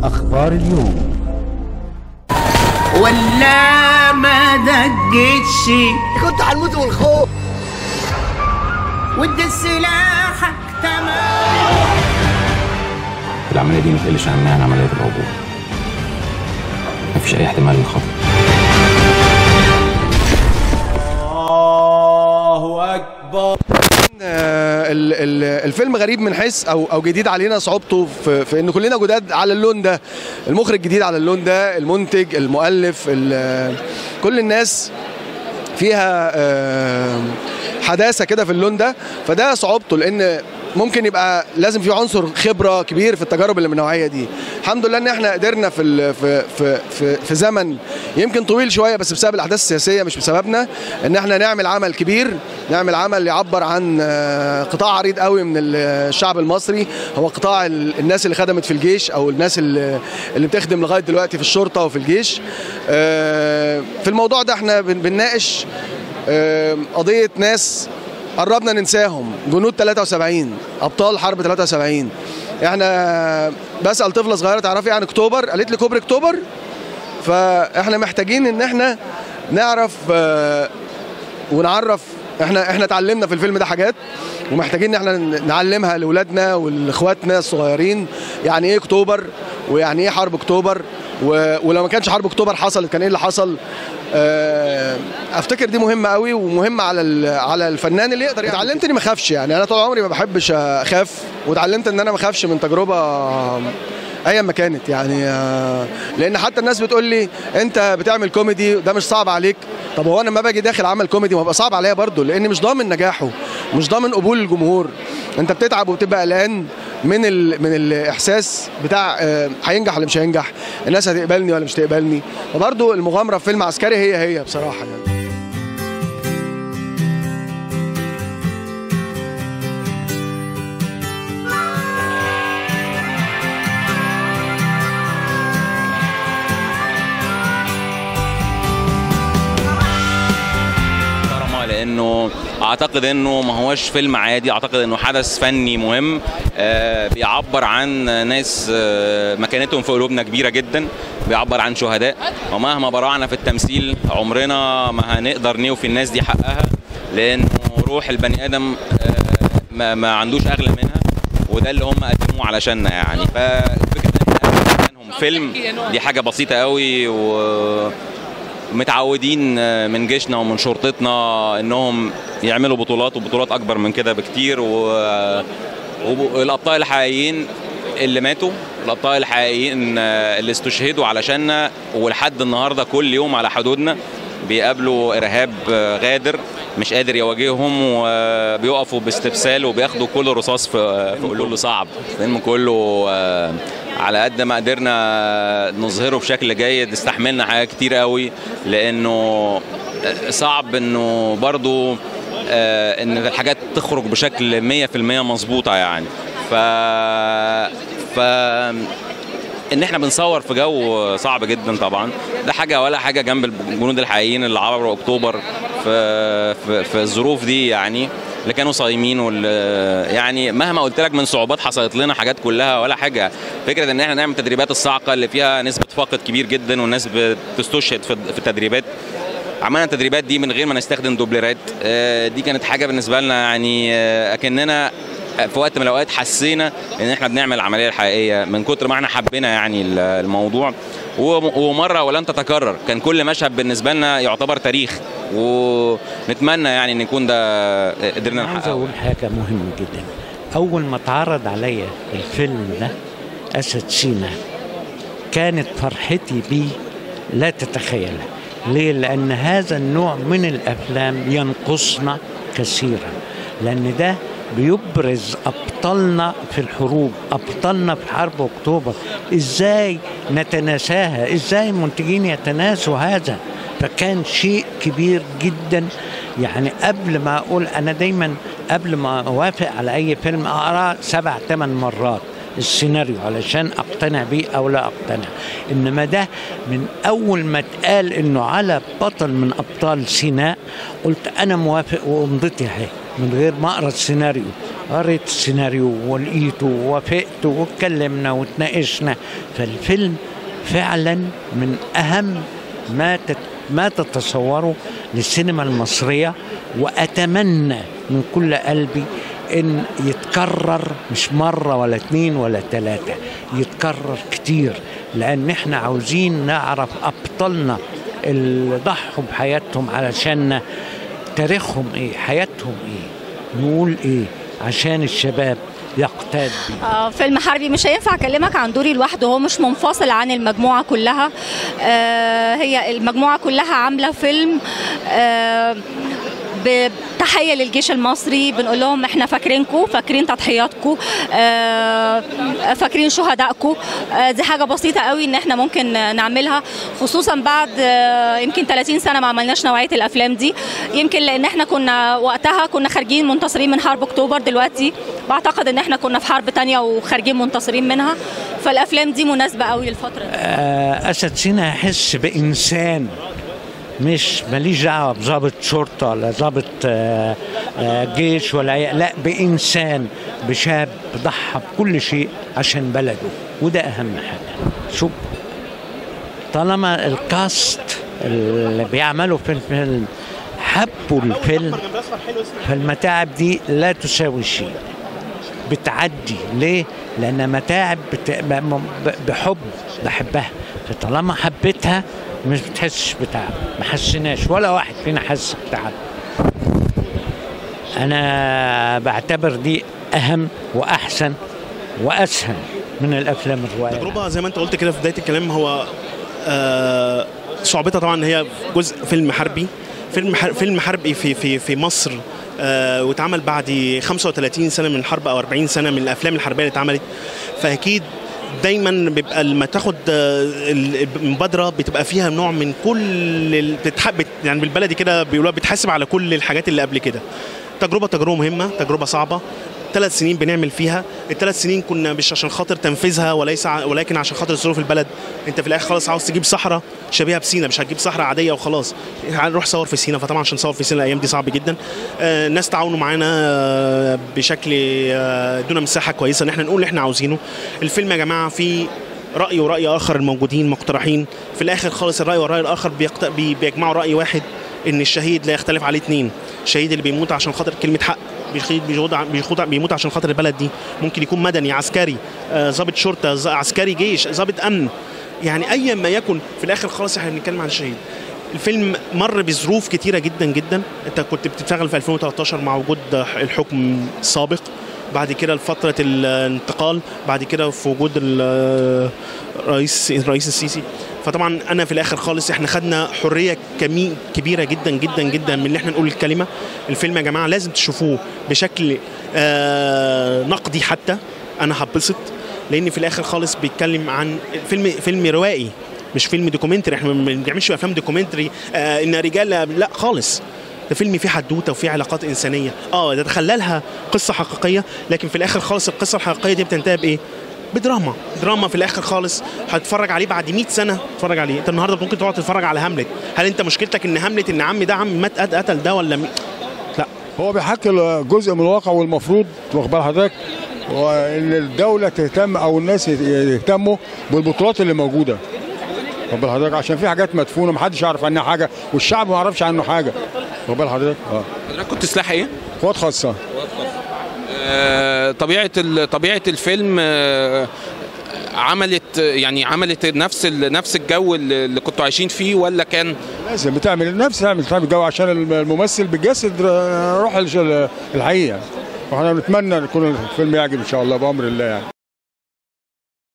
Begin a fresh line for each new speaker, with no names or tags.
أخبار اليوم
ولا ما دقتش
كنت هنموت من الخوف
ودي سلاحك تمام
العملية دي ما تقلش عنها عن عمليات العبور مفيش أي احتمال للخطأ
آه، ال- ال- الفيلم غريب من حيث او او جديد علينا صعوبته في, في ان كلنا جداد على اللون ده المخرج جديد على اللون ده المنتج المؤلف ال- كل الناس فيها آه، حداثه كده في اللون ده فده صعوبته لان ممكن يبقى لازم في عنصر خبره كبير في التجارب اللي من النوعيه دي الحمد لله ان احنا قدرنا في ال- في في في, في زمن يمكن طويل شويه بس بسبب الاحداث السياسيه مش بسببنا ان احنا نعمل عمل كبير نعمل عمل يعبر عن آه، قطاع عريض قوي من الشعب المصري هو قطاع ال- الناس اللي خدمت في الجيش او الناس اللي اللي بتخدم لغايه دلوقتي في الشرطه وفي الجيش آه، في الموضوع ده احنا بن- بنناقش آه، قضيه ناس قربنا ننساهم جنود 73 ابطال حرب 73 احنا بسال طفله صغيره تعرفي عن اكتوبر قالت لي كوبري اكتوبر فاحنا محتاجين ان احنا نعرف آه، ونعرف احنا احنا اتعلمنا في الفيلم ده حاجات ومحتاجين ان احنا نعلمها لاولادنا ولاخواتنا الصغيرين يعني ايه اكتوبر ويعني ايه حرب اكتوبر و- ولو ما كانش حرب اكتوبر حصلت كان ايه اللي حصل آه، افتكر دي مهمه قوي ومهمه على ال- على الفنان اللي يقدر اتعلمت اني ما اخافش يعني انا طول عمري ما بحبش اخاف واتعلمت ان انا ما اخافش من تجربه ايا ما كانت يعني آه، لان حتى الناس بتقول لي انت بتعمل كوميدي ده مش صعب عليك طب هو انا لما باجي داخل عمل كوميدي ما بقى صعب عليا برضه لان مش ضامن نجاحه مش ضامن قبول الجمهور انت بتتعب وبتبقى قلقان من ال... من الاحساس بتاع آه، هينجح ولا مش هينجح الناس هتقبلني ولا مش هتقبلني فبرضه المغامره في فيلم عسكري هي هي بصراحه يعني
محترمه لانه اعتقد انه ما هوش فيلم عادي اعتقد انه حدث فني مهم آه، بيعبر عن ناس آه، مكانتهم في قلوبنا كبيره جدا بيعبر عن شهداء ومهما برعنا في التمثيل عمرنا ما هنقدر نوفي الناس دي حقها لانه روح البني ادم آه، ما, ما عندوش اغلى منها وده اللي هم قدموه علشاننا يعني ففكره ان احنا نقدم عنهم فيلم دي حاجه بسيطه قوي و متعودين من جيشنا ومن شرطتنا انهم يعملوا بطولات وبطولات اكبر من كده بكتير و... والابطال الحقيقيين اللي ماتوا الابطال الحقيقيين اللي استشهدوا علشاننا ولحد النهارده كل يوم على حدودنا بيقابلوا ارهاب غادر مش قادر يواجههم وبيقفوا باستبسال وبياخدوا كل رصاص في في كله صعب الفيلم كله آه، على قد ما قدرنا نظهره بشكل جيد استحملنا حاجات كتير قوي لانه صعب انه برضو آه، ان الحاجات تخرج بشكل 100% مظبوطه يعني ف ف ان احنا بنصور في جو صعب جدا طبعا ده حاجه ولا حاجه جنب الجنود الحقيقيين اللي عبروا اكتوبر في في, في الظروف دي يعني اللي كانوا صايمين وال يعني مهما قلت لك من صعوبات حصلت لنا حاجات كلها ولا حاجه فكره ان احنا نعمل تدريبات الصاعقه اللي فيها نسبه فقد كبير جدا والناس بتستشهد في في التدريبات عملنا التدريبات دي من غير ما نستخدم دوبلرات آه، دي كانت حاجه بالنسبه لنا يعني آه، اكننا في وقت من الاوقات حسينا ان احنا بنعمل العمليه الحقيقيه من كتر ما احنا حبينا يعني ال- الموضوع وم- ومره ولن تتكرر كان كل مشهد بالنسبه لنا يعتبر تاريخ ونتمنى يعني ان يكون ده قدرنا
عاوز
نحققه
اقول حاجه مهمه جدا اول ما اتعرض عليا الفيلم ده اسد سينا كانت فرحتي بيه لا تتخيلها ليه لان هذا النوع من الافلام ينقصنا كثيرا لان ده بيبرز ابطالنا في الحروب ابطالنا في حرب اكتوبر ازاي نتناساها ازاي المنتجين يتناسوا هذا فكان شيء كبير جدا يعني قبل ما اقول انا دايما قبل ما اوافق على اي فيلم اقرا سبع ثمان مرات السيناريو علشان اقتنع بيه او لا اقتنع انما ده من اول ما اتقال انه على بطل من ابطال سيناء قلت انا موافق وامضتي اهي من غير ما اقرا السيناريو قريت السيناريو ولقيته ووافقت واتكلمنا وتناقشنا فالفيلم فعلا من اهم ما تت ما تتصوره للسينما المصريه واتمنى من كل قلبي ان يتكرر مش مره ولا اتنين ولا تلاته يتكرر كتير لان احنا عاوزين نعرف ابطالنا اللي ضحوا بحياتهم علشان تاريخهم ايه حياتهم ايه نقول ايه عشان الشباب يقتاد بيه
آه، فيلم حربي مش هينفع اكلمك عن دوري لوحده هو مش منفصل عن المجموعه كلها آه، هي المجموعه كلها عامله فيلم آه، بتحيه للجيش المصري بنقول لهم احنا فاكرينكم فاكرين تضحياتكم آه، فاكرين شهدائكم آه، دي حاجه بسيطه قوي ان احنا ممكن نعملها خصوصا بعد آه، يمكن 30 سنه ما عملناش نوعيه الافلام دي يمكن لان احنا كنا وقتها كنا خارجين منتصرين من حرب اكتوبر دلوقتي بعتقد ان احنا كنا في حرب تانية وخارجين منتصرين منها فالافلام دي مناسبه قوي للفتره دي
آه، اسد سينا يحس بانسان مش ماليش دعوه بضابط شرطه ولا ضابط آه، آه، جيش ولا أي- لا بانسان بشاب ضحى بكل شيء عشان بلده وده اهم حاجه شوف طالما الكاست اللي بيعملوا في الفيلم حبوا الفيلم فالمتاعب دي لا تساوي شيء بتعدي ليه؟ لأن متاعب بت... ب- م- ب- بحب بحبها فطالما حبيتها مش بتحسش بتعب ما حسيناش ولا واحد فينا حس بتعب أنا بعتبر دي أهم وأحسن وأسهل من الأفلام الرواية
تجربه زي ما انت قلت كده في بدايه الكلام هو آه صعوبتها طبعا ان هي جزء فيلم حربي فيلم حر فيلم حربي في في في مصر آه واتعمل بعد 35 سنه من الحرب او 40 سنه من الافلام الحربيه اللي اتعملت فاكيد دايما بيبقى لما تاخد آه، المبادره بتبقى فيها نوع من كل ال- بتحب يعني بالبلدي كده بيقولوها بتحاسب على كل الحاجات اللي قبل كده تجربه تجربه مهمه تجربه صعبه ثلاث سنين بنعمل فيها الثلاث سنين كنا مش عشان خاطر تنفيذها وليس ع- ولكن عشان خاطر ظروف البلد انت في الاخر خلاص عاوز تجيب صحراء شبيهه بسينا مش هتجيب صحراء عاديه وخلاص هنروح صور في سينا فطبعا عشان نصور في سينا الايام دي صعب جدا آه، الناس تعاونوا معانا آه، بشكل آه، ادونا مساحه كويسه ان احنا نقول اللي احنا عاوزينه الفيلم يا جماعه فيه راي وراي اخر الموجودين مقترحين في الاخر خالص الراي والراي الاخر بيقت... بي... بيجمعوا راي واحد ان الشهيد لا يختلف عليه اثنين الشهيد اللي بيموت عشان خاطر كلمه حق بيخيد بيخوض بيخوض بيموت عشان خاطر البلد دي ممكن يكون مدني عسكري آه، ضابط شرطه ز- عسكري جيش ضابط امن يعني ايا ما يكن في الاخر خالص احنا بنتكلم عن الشهيد الفيلم مر بظروف كتيره جدا جدا انت كنت بتشتغل في 2013 مع وجود الحكم السابق بعد كده لفتره الانتقال بعد كده في وجود ال- الرئيس الرئيس السيسي فطبعا انا في الاخر خالص احنا خدنا حريه كمي كبيره جدا جدا جدا من ان احنا نقول الكلمه الفيلم يا جماعه لازم تشوفوه بشكل آه نقدي حتى انا هبسط لان في الاخر خالص بيتكلم عن فيلم فيلم روائي مش فيلم دوكيومنتري احنا ما بنعملش افلام دوكيومنتري آه ان رجال لا خالص ده فيلم فيه حدوته وفيه علاقات انسانيه اه ده تخللها قصه حقيقيه لكن في الاخر خالص القصه الحقيقيه دي بتنتهي بايه بدراما دراما في الاخر خالص هتتفرج عليه بعد 100 سنه تتفرج عليه انت النهارده ممكن تقعد تتفرج على هاملت هل انت مشكلتك ان هاملت ان عمي ده عم مات قت- قتل ده ولا مي... لا
هو بيحكي جزء من الواقع والمفروض واخد بال حضرتك وان الدوله تهتم او الناس يهتموا بالبطولات اللي موجوده واخد بال حضرتك عشان في حاجات مدفونه محدش يعرف عنها حاجه والشعب ما يعرفش عنه حاجه واخد بال حضرتك اه
حضرتك كنت سلاح ايه؟
قوات خاصه
آه، طبيعه ال- طبيعه الفيلم آه، عملت يعني عملت نفس ال- نفس الجو اللي اللي كنتوا عايشين فيه ولا كان
لازم بتعمل نفس تعمل تعمل جو عشان الممثل بيجسد روح الش- الحقيقه واحنا بنتمنى يكون الفيلم يعجب ان شاء الله بامر الله يعني